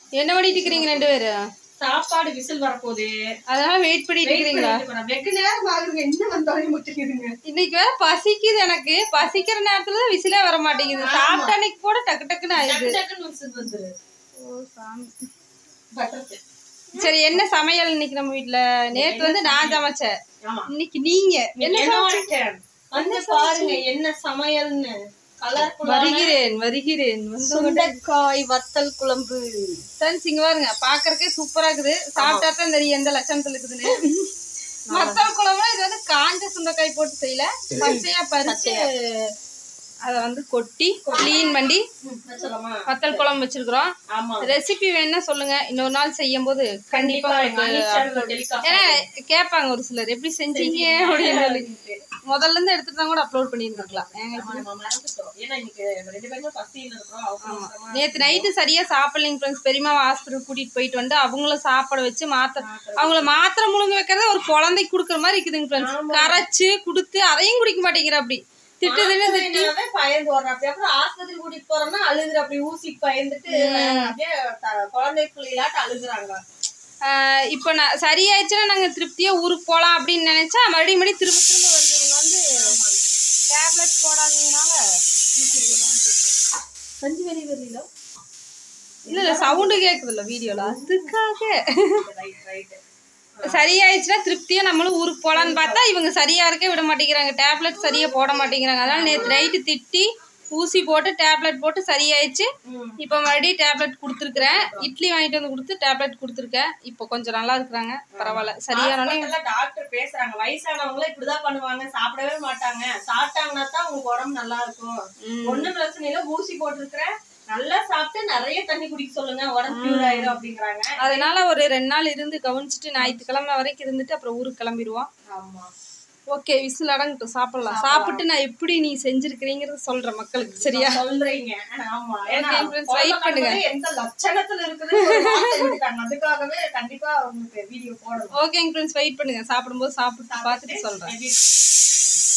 என்ன பண்ணிட்டு இருக்கிறீங்க ரெண்டு பேரும் சாப்பாடு விசில் வரப்போகுது அதனால வெயிட் பண்ணிட்டு இருக்கிறீங்களா வெகு நேரம் ஆகுதுங்க என்ன வந்தாலும் முட்டிக்குதுங்க இன்னைக்கு வேற பசிக்குது எனக்கு பசிக்கிற நேரத்துல தான் விசிலே வர மாட்டேங்குது சாப்பிட்ட அன்னைக்கு கூட டக்கு டக்குன்னு ஆயிடுது டக்குன்னு விசில் வந்துரு பட்டர் சரி என்ன சமையல் இன்னைக்கு நம்ம வீட்ல நேத்து வந்து நான் சமைச்சேன் ஆமா இன்னைக்கு நீங்க என்ன என்னோட turn. வந்து பாருங்க என்ன சமையல்னு கலர்ஃபுல்லா வருகிறேன் வருகிறேன் வந்து சுண்டைக்காய் வத்தல் குழம்பு ஃப்ரெண்ட்ஸ் இங்க பாருங்க பாக்குறதுக்கே சூப்பரா இருக்குது சாப்பிட்டா தான் தெரியும் எந்த லட்சணத்துல இருக்குதுன்னு மத்தல் குழம்புல இது வந்து காஞ்ச சுண்டைக்காய் போட்டு செய்யல பச்சையா பறிச்சு அத வந்து கொட்டி க்ளீன் பண்ணி வச்சலாமா வத்தல் குழம்பு வச்சிருக்கிறோம் ஆமா ரெசிபி வேணா சொல்லுங்க இன்னொரு நாள் செய்யும் போது கண்டிப்பா எங்க அண்ணி channel ல telecast ஏன்னா கேட்பாங்க ஒரு சிலர் எப்படி செஞ்சீங்க அப்படின்னு சொல்லி முதல்ல இருந்து எடுத்துட்டு தான் கூட அப்லோட் பண்ணியிருந்துருக்கலாம் ஏங்க ஆமா, நம்ம மறந்துட்டோம். ஏன்னா இன்னைக்கு ரெண்டு பேருமே பசியில இருக்கிறோம். அவசர அவசரமா நேத்து நைட்டு சரியா சாப்பிடலைங்க ஃப்ரெண்ட்ஸ் பெரியம்மா ஹாஸ்பிட்டல் கூட்டிட்டு போயிட்டு வந்து அவங்கள சாப்பாடு வச்சு மாத்திரை அவங்கள மாத்திரை முழுங்க வைக்கிறத ஒரு குழந்தைக்கு குடுக்குற மாதிரி இருக்குதுங்க ஃப்ரெண்ட்ஸ் கரைச்சு குடுத்து அதையும் குடிக்க மாட்டேங்கிற அப்படி திட்டு திட்டு மாத்திரைனாவே பயந்து வர்றோம். அப்படி அப்புறம் ஆஸ்பத்திரி கூட்டிட்டு போறோம்னா அழுகுற அப்படி ஊசிக்கு பயந்துட்டு அப்படியே த- குழந்தை பிள்ளைகளாட்ட அழுகுறாங்க ஆஹ் இப்போ நான் சரியாயிடுச்சுன்னா நாங்க திருப்தியா ஊருக்கு போலாம் அப்படின்னு நினைச்சா மறுபடியும் மறுபடியும் திரும்ப திரும்ப வருது இவங்க வந்து டேப்லெட் போடாதீங்கனால கஞ்சி வெளி வரல இல்ல இல்ல சவுண்டு கேக்குதுல்ல வீடியோல அதுக்காக ரைட் ரைட் சரியாயிடுச்சுன்னா திருப்தியா நம்மளும் ஊருக்கு போலான்னு பார்த்தா இவங்க சரியா இருக்க விட மாட்டேங்கிறாங்க டேப்லெட் சரியா போட மாட்டேங்கிறாங்க அதனால நேத்து நைட்டு திட்டி ஊசி போட்டு டேப்லெட் போட்டு சரியாயிடுச்சு இப்போ மறுபடியும் டேப்லெட் கொடுத்துருக்குறேன் இட்லி வாங்கிட்டு வந்து கொடுத்து டேப்லெட் கொடுத்துருக்கேன் இப்போ கொஞ்சம் நல்லா இருக்கிறாங்க பரவாயில்ல சரியானோடனே டாக்டர் பேசுறாங்க வயசானவங்கள இப்படிதான் பண்ணுவாங்க சாப்பிடவே மாட்டாங்க சாப்பிட்டாங்கன்னா தான் உங்களுக்கு உடம்பு நல்லா இருக்கும் ஒண்ணும் பிரச்சனை இல்ல ஊசி போட்டிருக்கிறேன் நல்லா சாப்பிட்டு நிறைய தண்ணி குடிக்க சொல்லுங்க உடம்பு பியூர் ஆயிரும் அப்படிங்கிறாங்க அதனால ஒரு ரெண்டு நாள் இருந்து கவனிச்சுட்டு ஞாயிற்றுக்கிழமை வரைக்கும் இருந்துட்டு அப்புறம் ஊருக்கு கிளம்பிடுவோம் ஆமா ஓகே விசில் அடங்கட்டும் சாப்பிடலாம் சாப்பிட்டு நான் எப்படி நீ செஞ்சிருக்கிறீங்கிறத சொல்றேன் மக்களுக்கு சரியா சொல்றீங்க ஆமா ஏன்னா Okay, friends, wait குழந்தை பண்ணுங்க. கண்ணுல எந்த லட்சணத்துல இருக்குது ஒரு வார்த்தை விட்டுட்டாங்க. அதுக்காகவே கண்டிப்பா உங்களுக்கு வீடியோ போடணும் ஓகேங்க ஃப்ரெண்ட்ஸ் வெயிட் பண்ணுங்க சாப்பிடும்போது சாப்பிட்டு பார்த்துட்டு சொல்றேன் எப்படி இருக்கு?